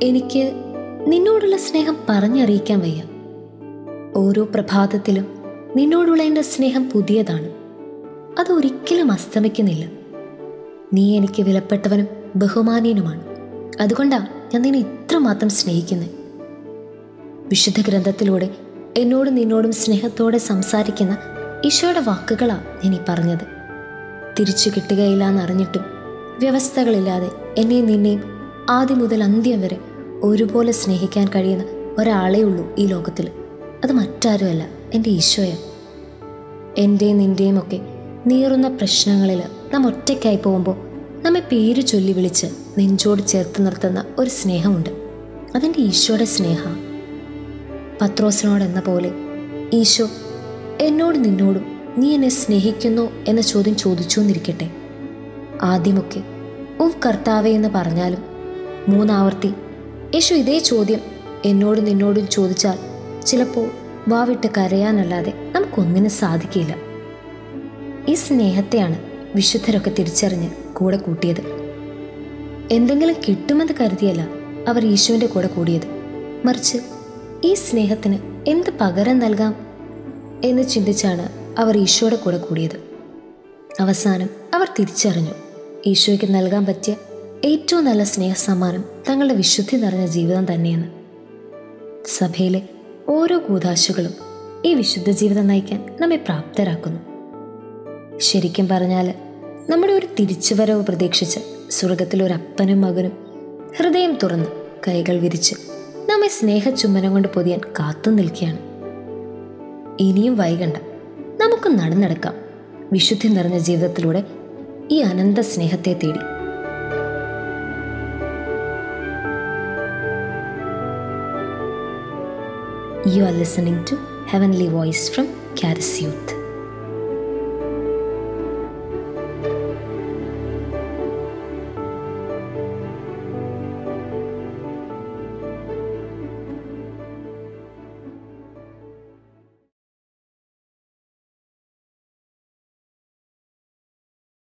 എനിക്ക് നിന്നോടുള്ള സ്നേഹം പറഞ്ഞറിയിക്കാൻ വയ്യ ഓരോ പ്രഭാതത്തിലും നിന്നോടുള്ള എൻ്റെ സ്നേഹം പുതിയതാണ് അതൊരിക്കലും അസ്തമിക്കുന്നില്ല നീ എനിക്ക് വിലപ്പെട്ടവനും ബഹുമാനീയനുമാണ് അതുകൊണ്ടാണ് ഞാൻ നിന്നെ ഇത്രമാത്രം സ്നേഹിക്കുന്നത് വിശുദ്ധ ഗ്രന്ഥത്തിലൂടെ എന്നോടും നിന്നോടും സ്നേഹത്തോടെ സംസാരിക്കുന്ന ഈശോയുടെ വാക്കുകളാണ് ഞാൻ ഈ പറഞ്ഞത് തിരിച്ചു കിട്ടുകയില്ല എന്നറിഞ്ഞിട്ടും വ്യവസ്ഥകളില്ലാതെ എന്നെയും നിന്നെയും ആദ്യം മുതൽ അന്ത്യം വരെ ഒരുപോലെ സ്നേഹിക്കാൻ കഴിയുന്ന ഒരാളേ ഉള്ളൂ ഈ ലോകത്തിൽ അത് മറ്റാരുമല്ല എൻ്റെ ഈശോയ എൻ്റെയും നിൻ്റെയും ഒക്കെ നീറുന്ന പ്രശ്നങ്ങളിൽ നാം ഒറ്റയ്ക്കായി പോകുമ്പോൾ നമ്മെ പേര് ചൊല്ലി വിളിച്ച് നെഞ്ചോട് ചേർത്ത് നിർത്തുന്ന ഒരു സ്നേഹമുണ്ട് അതെൻ്റെ ഈശോയുടെ സ്നേഹമാണ് പത്രോസിനോട് എന്ന പോലെ ഈശോ എന്നോട് നിന്നോടും നീ എന്നെ സ്നേഹിക്കുന്നോ എന്ന ചോദ്യം ചോദിച്ചുകൊണ്ടിരിക്കട്ടെ ആദ്യമൊക്കെ ഓ കർത്താവേ എന്ന് പറഞ്ഞാലും മൂന്നാവർത്തി യേശു ഇതേ ചോദ്യം എന്നോടും നിന്നോടും ചോദിച്ചാൽ ചിലപ്പോൾ വാവിട്ട് കരയാനല്ലാതെ നമുക്കൊന്നിനും സാധിക്കില്ല ഈ സ്നേഹത്തെയാണ് വിശുദ്ധരൊക്കെ തിരിച്ചറിഞ്ഞ് കൂടെ കൂട്ടിയത് എന്തെങ്കിലും കിട്ടുമെന്ന് കരുതിയല്ല അവർ ഈശോന്റെ കൂടെ കൂടിയത് മറിച്ച് ഈ സ്നേഹത്തിന് എന്ത് പകരം നൽകാം എന്ന് ചിന്തിച്ചാണ് അവർ ഈശോയുടെ കൂടെ കൂടിയത് അവസാനം അവർ തിരിച്ചറിഞ്ഞു ഈശോയ്ക്ക് നൽകാൻ പറ്റിയ ഏറ്റവും നല്ല സ്നേഹ സമ്മാനം തങ്ങളുടെ വിശുദ്ധി നിറഞ്ഞ ജീവിതം തന്നെയെന്ന് സഭയിലെ ഓരോ കൂതാശകളും ഈ വിശുദ്ധ ജീവിതം നയിക്കാൻ നമ്മെ പ്രാപ്തരാക്കുന്നു ശരിക്കും പറഞ്ഞാൽ നമ്മുടെ ഒരു തിരിച്ചുവരവ് പ്രതീക്ഷിച്ച് സ്വർഗത്തിൽ ഒരു അപ്പനും മകനും ഹൃദയം തുറന്ന് കൈകൾ വിരിച്ച് നമ്മെ സ്നേഹചുമ്മനം കൊണ്ട് പൊതിയാൻ കാത്തു നിൽക്കുകയാണ് ഇനിയും വൈകണ്ട നമുക്ക് നടന്നെടുക്കാം വിശുദ്ധി നിറഞ്ഞ ജീവിതത്തിലൂടെ ഈ അനന്ത സ്നേഹത്തെ തേടി You are listening to Heavenly Voice from Caris Youth.